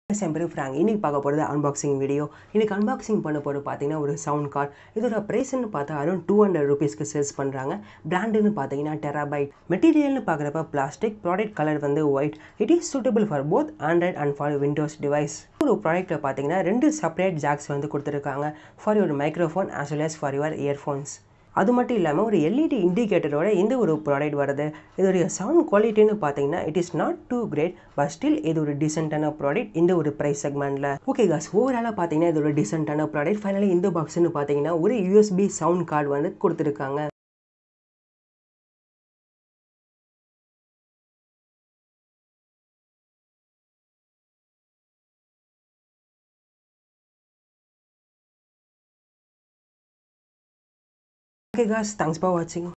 என் பேர் ஃப்ராங்க் இன்னைக்கு பார்க்க போகிறது அன்பாக்சிங் வீடியோ இன்னைக்கு அன்பாக்சிங் பண்ண போகிறது பார்த்தீங்கன்னா ஒரு சவுண்ட் கார்டு இதோட ப்ரைஸ்னு பார்த்தா அரௌண்ட் டூ ஹண்ட்ரட் ருபீஸ்க்கு சேல்ஸ் பண்ணுறாங்க பிராண்டுன்னு பார்த்தீங்கன்னா டெராபைட் மெட்டீரியல்னு பார்க்குறப்ப பிளாஸ்டிக் ப்ராடக்ட் கலர் வந்து white it is suitable for both Android and for Windows device ஒரு ப்ராடக்ட்டில் பார்த்தீங்கன்னா ரெண்டு செப்பரேட் ஜாக்ஸ் வந்து கொடுத்துருக்காங்க for your microphone as well as for your earphones அது மட்டும் இல்லாமல் ஒரு எல்இடி இண்டிகேட்டரோட இந்த ஒரு ப்ராடக்ட் வருது இதோடைய சவுண்ட் குவாலிட்டின்னு பார்த்தீங்கன்னா it is not too great but still இது ஒரு டிசென்டான ப்ராடக்ட் இந்த ஒரு ப்ரைஸ் செக்மெண்ட்டில் ஓகே காஸ் ஓவராலாக பார்த்தீங்கன்னா இது ஒரு டிசென்டான ப்ராடக்ட் ஃபைனலி இந்த பாக்ஸ்னு பார்த்தீங்கன்னா ஒரு யூஎஸ்பி சவுண்ட் கார்டு வந்து கொடுத்துருக்காங்க ஓகே காஸ் தேங்க்ஸ் ஃபார் வாட்சிங்